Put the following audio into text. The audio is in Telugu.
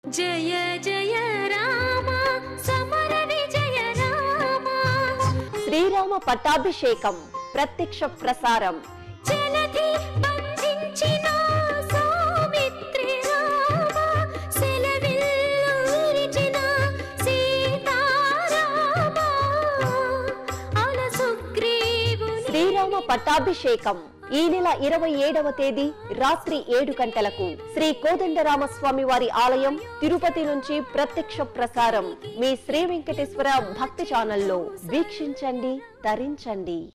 జయ జయ రామ సమర విజయ రామ శ్రీరామ పట్టాభిషేకం ప్రత్యక్ష ప్రసారం జలధి బంధించిన సౌమిత్రి రామ సెలవిల్లు విరిచిన సీతారామ అల సుగ్రీవుని శ్రీరామ పట్టాభిషేకం ఈ నెల ఇరవై ఏడవ తేదీ రాత్రి ఏడు గంటలకు శ్రీ కోదండరామస్వామి వారి ఆలయం తిరుపతి నుంచి ప్రత్యక్ష ప్రసారం మీ శ్రీ వెంకటేశ్వర భక్తి ఛానల్లో వీక్షించండి తరించండి